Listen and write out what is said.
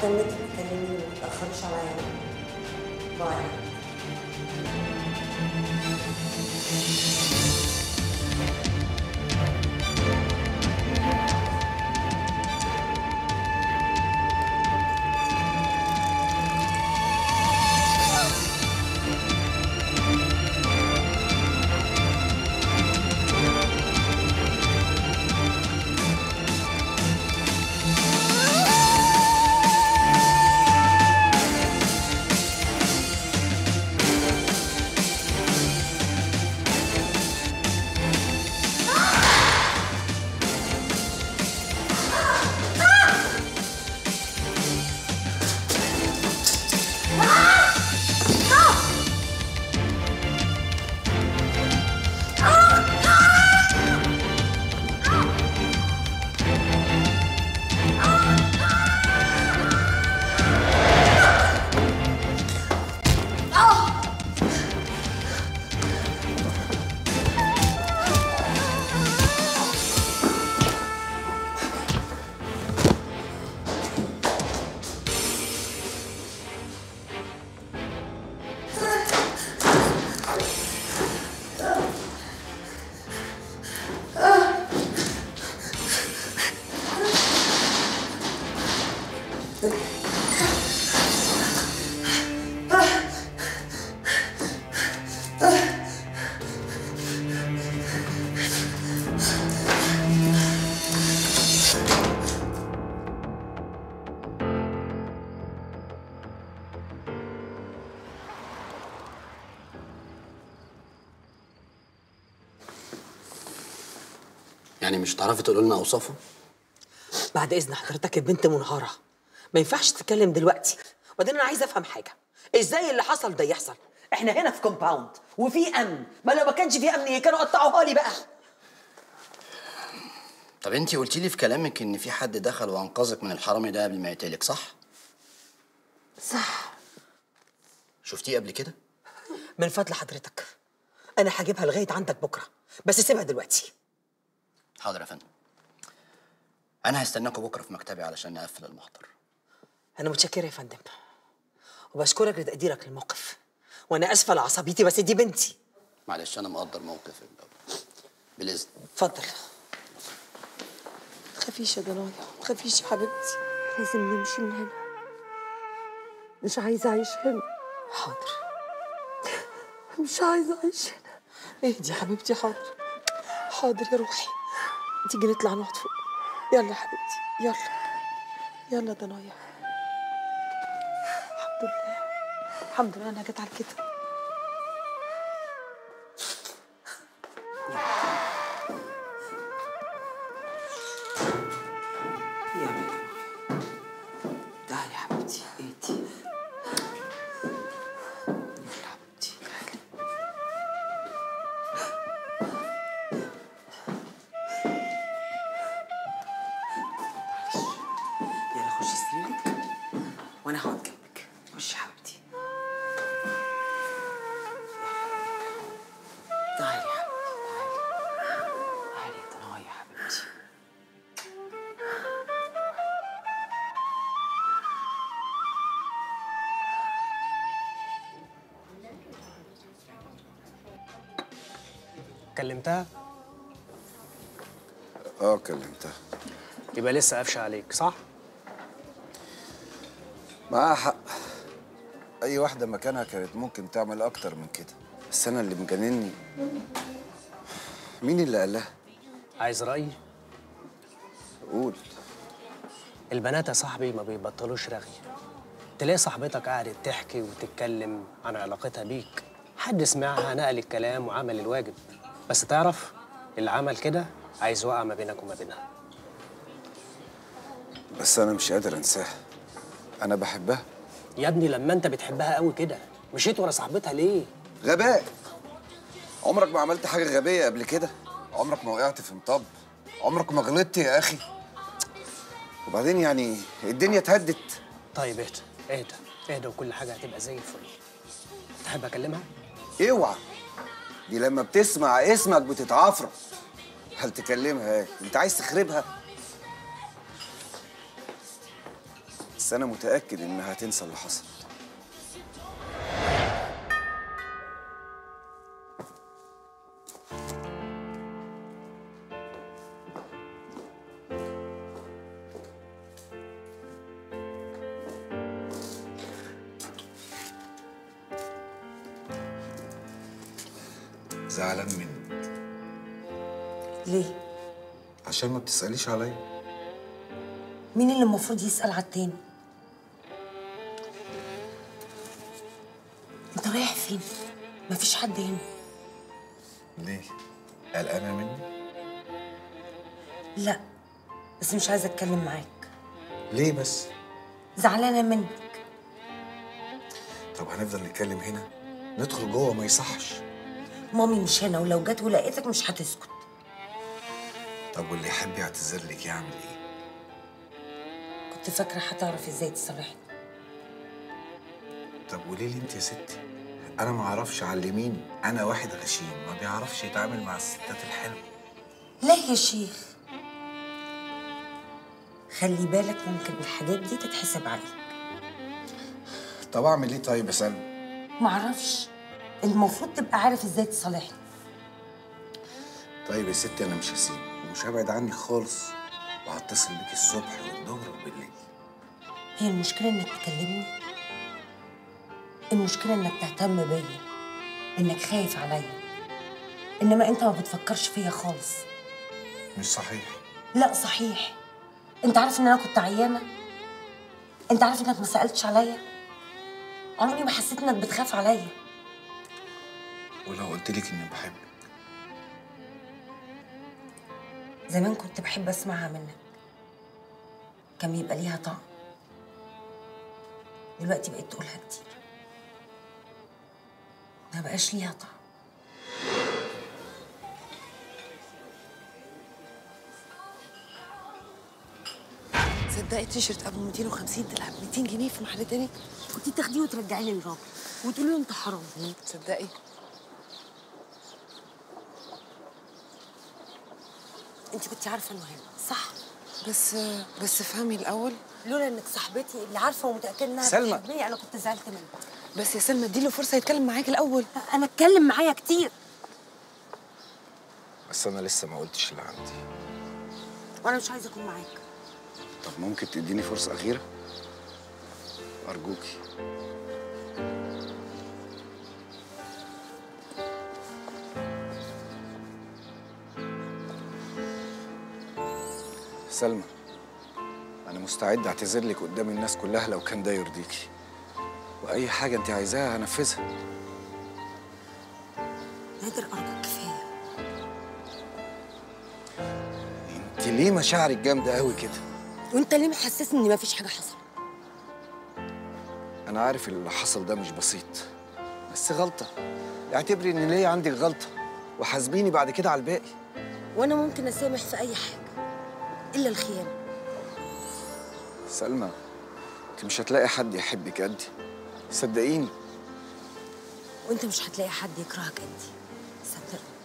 استنيتك تكلميني ما تتاخريش عليا باي يعني مش هتعرفي تقولي لنا اوصافه بعد اذن حضرتك البنت منهاره ما ينفعش تتكلم دلوقتي وبعدين انا عايزه افهم حاجه ازاي اللي حصل ده يحصل احنا هنا في كومباوند وفي امن ما لو ما كانش في امن كانوا قطعوها لي بقى طب انت قلتي لي في كلامك ان في حد دخل وانقذك من الحرامي ده قبل ما يقتلك صح صح شفتيه قبل كده من فضل حضرتك انا هجيبها لغايه عندك بكره بس سيبها دلوقتي حاضر يا فندم انا هستناكوا بكره في مكتبي علشان نقفل المحضر انا متشكره يا فندم وبشكرك لتقديرك للموقف وانا اسفه لعصبيتي بس دي بنتي معلش انا مقدر موقف بالاذن اتفضل تخافيش يا ضنايا ما تخافيش يا حبيبتي لازم نمشي من هنا مش عايزه اعيش هنا حاضر مش عايزه اعيش هنا اهدي يا حبيبتي حاضر حاضر يا روحي تيجي نطلع نقعد فوق يلا يا حبيبتي يلا يلا ضنايا الحمد لله الحمد لله انا جت على كده يا بنتي تعالي يا حبيبتي اهدي يلا حبيبتي تعالي يلا خشي سريرك وانا هقعد جنبك خشي يا حبيبتي تعالي يا حبيبتي تعالي تعالي يا ضنايا يا حبيبتي كلمتها اه كلمتها يبقى لسه قافشه عليك صح معاها حق اي واحده مكانها كانت ممكن تعمل اكتر من كده بس انا اللي مجنني مين اللي قالها عايز رايي قول البنات يا صاحبي ما بيبطلوش رغي تلاقي صاحبتك قعدت تحكي وتتكلم عن علاقتها بيك حد سمعها نقل الكلام وعمل الواجب بس تعرف اللي عمل كده عايز يوقع ما بينك وما بينها بس انا مش قادر انساها انا بحبها يا ابني لما انت بتحبها قوي كده مشيت ورا صاحبتها ليه غباء عمرك ما عملت حاجه غبيه قبل كده عمرك ما وقعت في مطب عمرك ما غلطت يا اخي وبعدين يعني الدنيا اتهدت طيب اهدى اهدى اهدى وكل حاجه هتبقى زي الفل تحب اكلمها اوعى دي لما بتسمع اسمك بتتعفرط هل تكلمها ايه انت عايز تخربها بس انا متاكد انها هتنسى اللي حصل زعلان منك ليه؟ عشان ما بتساليش عليا مين اللي المفروض يسأل على التاني؟ انت رايح فين؟ مفيش حد هنا ليه قلقانه مني لا بس مش عايزة اتكلم معاك ليه بس زعلانة منك طب هنفضل نتكلم هنا ندخل جوه ما يصحش مامي مش هنا ولو جت ولقيتك مش هتسكت طب واللي يحب يعتذر لك يعمل ايه كنت فاكرة هتعرف ازاي تصالحني طب وليه لي انت يا ستي انا ما اعرفش علميني انا واحد غشيم ما بيعرفش يتعامل مع الستات الحلوه لا يا شيخ خلي بالك ممكن الحاجات دي تتحسب عليك طب اعمل ايه طيب يا سلمى معرفش المفروض تبقى عارف ازاي تصالحني طيب يا ستي انا مش هسيبك ومش هبعد عنك خالص وهتصل بيك الصبح والظهر وبالليل هي المشكلة انك تكلمني المشكلة انك تهتم بيا انك خايف عليا انما انت ما بتفكرش فيا خالص مش صحيح لا صحيح انت عارف ان انا كنت عيانة انت عارف انك ما سألتش عليا عمري ما حسيت انك بتخاف عليا ولو قلت لك اني بحبك زمان كنت بحب اسمعها منك كان بيبقى ليها طعم دلوقتي بقيت تقولها كتير ما بقاش ليها طعم تصدقي تيشرت ابو 250 طلع ب 200 جنيه في محل تاني كنت تاخديه وترجعي لي الراجل وتقولي له انت حرام تصدقي انت كنت عارفه انه هنا صح بس بس افهمي الاول لولا انك صاحبتي اللي عارفه ومتاكده انها سلمى. بتحبني انا كنت زعلت منك بس يا سلمى اديله فرصه يتكلم معاكي الاول انا اتكلم معايا كتير بس انا لسه ما قلتش اللي عندي وانا مش عايزه اكون معاك طب ممكن تديني فرصه اخيره ارجوكي سلمى انا مستعد اعتذر لك قدام الناس كلها لو كان ده يرضيكي واي حاجه انت عايزاها هنفذها نادر ارجوك كفايه انت ليه مشاعرك جامده قوي كده وانت ليه محسسني ان مفيش حاجه حصلت انا عارف اللي حصل ده مش بسيط بس غلطه اعتبري ان ليا عندك غلطه وحاسبيني بعد كده على الباقي وانا ممكن اسامح في اي حاجه الا الخيانه سلمى انت مش هتلاقي حد يحبك قدي صدقيني وانت مش هتلاقي حد يكرهك انت صدقني